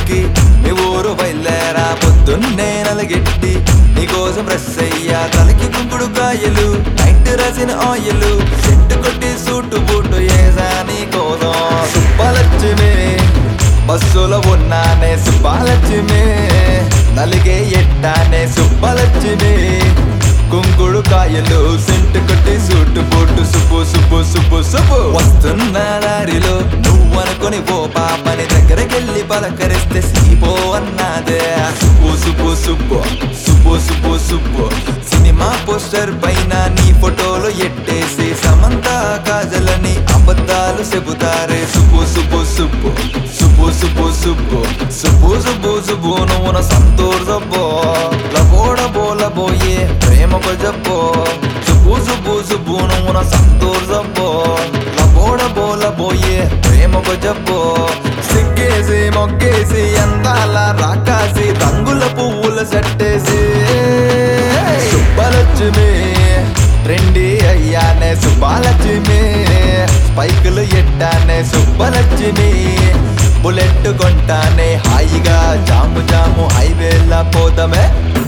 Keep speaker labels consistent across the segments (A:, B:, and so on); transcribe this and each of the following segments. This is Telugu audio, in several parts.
A: ఎక్కి మీ ఊరు బయలుదేరా పొద్దున్నే నలగెట్టి నీకోసం రస్ అయ్యా తలకి కుంకుడు కాయలు నైట్ రాసిన ఆయిల్ సెట్టు కొట్టి సూటు బూటు ఏసా నీకోసం సుబ్బలక్ష్మి బస్సులో ఉన్నానే సుబ్బలక్ష్మి నలిగే ఎట్టానే సుబ్బలక్ష్మి కుంకుడు కాయలు సెంటు కొట్టి సూటు బూటు సుబ్బు సుబ్బు సుబ్బు సుబ్బు వస్తున్న దారిలో నువ్వు అనుకుని పో పాపని దగ్గరకెళ్ళి పలకరిస్తే సీపో అన్నదే సుబ్బు సుబ్బు సుబ్బు సుబ్బు సుబ్బు సుబ్బు సినిమా పోస్టర్ పైన నీ ఫోటోలు ఎట్టేసి సమంత కాజలని అబద్ధాలు చెబుతారే సుబ్బు సుబ్బు సుబ్బు సుబ్బు సుబ్బు సుబ్బు సుబ్బు సుబ్బు సుబ్బు నువ్వు నా సంతూర్ జబ్బో లబోడ బోలబోయే ప్రేమకు జబ్బో సుబ్బు సుబ్బు సుబ్బు నువ్వు నా సంతూర్ జబ్బో లబోడ బోలబోయే ప్రేమకు జబ్బో సిగ్గేసి మొగ్గేసి ఎందాల రాకాసి రంగుల పువ్వుల సెట్టేసి సుబ్బలక్ష్మి ట్రెండీ అయ్యానే సుబ్బాలక్ష్మి స్పైకులు ఎట్టానే సుబ్బలక్ష్మి బుల్లెట్ కొంటానే హాయిగా జాము జాము హైవేలా పోతామే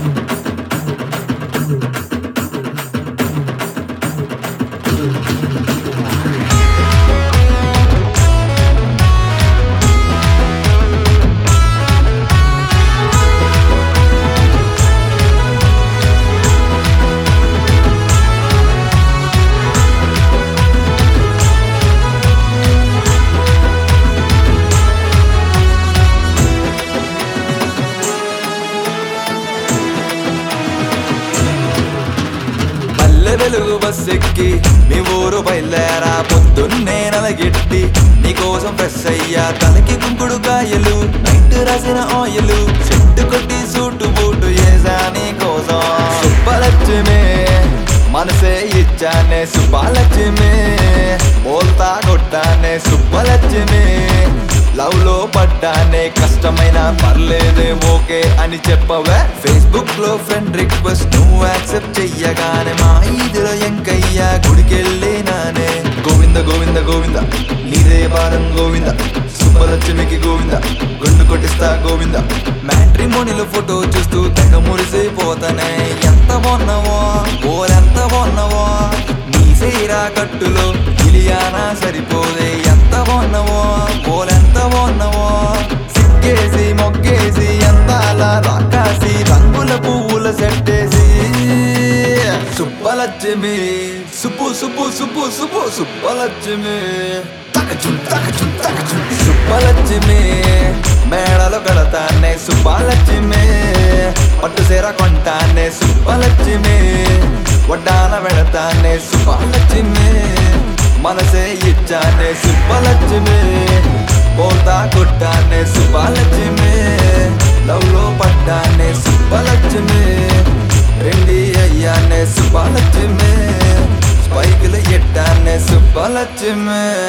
A: పల్లె వెలుగు బస్ ఎక్కి మీ ఊరు బయలుదేరా పొద్దున్నే నలగెట్టి నీకోసం ఫ్రెష్ అయ్యా తలకి కుంకుడు కాయలు నైట్ రాసిన ఆయిల్ చెట్టు కొట్టి సూటు బూటు ఏసా నీకోసం సుబ్బలక్ష్మి మనసే ఇచ్చానే సుబ్బలక్ష్మి బోల్తా కొట్టానే సుబ్బలక్ష్మి లవ్ లో పడ్డానే కష్టమైన పర్లేదే ఓకే అని చెప్పవే ఫేస్బుక్ లో ఫ్రెండ్ రిక్వెస్ట్ నువ్వు యాక్సెప్ట్ చెయ్యగానే మా ఈదిలో ఎంకయ్యా గుడికెళ్ళినానే గోవింద గోవింద గోవింద నీదే భారం గోవింద సుబ్బలక్ష్మికి గోవింద గుండు కొట్టిస్తా గోవింద మ్యాట్రిమోనిలో ఫోటో చూస్తూ తెగ మురిసిపోతానే ఎంత బాగున్నావో ఓరెంత బాగున్నావో నీ సైరా కట్టులో ఇలియానా సరిపోదే ఎంత బాగున్నావో ఓలెంత బాగున్నావో సిగ్గేసి మొగ్గేసి ఎందాల రాకాసి రంగుల పువ్వుల సెట్టేసి సుబ్బలక్ష్మి సుబ్బు సుబ్బు సుబ్బు సుబ్బు సుబ్బలక్ష్మి తకచుం తకచుం తకచుం సుబ్బలక్ష్మి మేడలో కడతానే సుబ్బలక్ష్మి పట్టు సీర కొంటానే సుబ్బలక్ష్మి వడ్డాన పెడతానే సుబ్బలక్ష్మి మనసే ఇచ్చానే సుబ్బలక్ష్మి పోతా కొట్టానే సుబ్బలక్ష్మి లవ్ లో పడ్డానే సుబ్బలక్ష్మి రెండి అయ్యానే సుబ్బలక్ష్మి స్పైకులు ఎట్టానే సుబ్బలక్ష్మి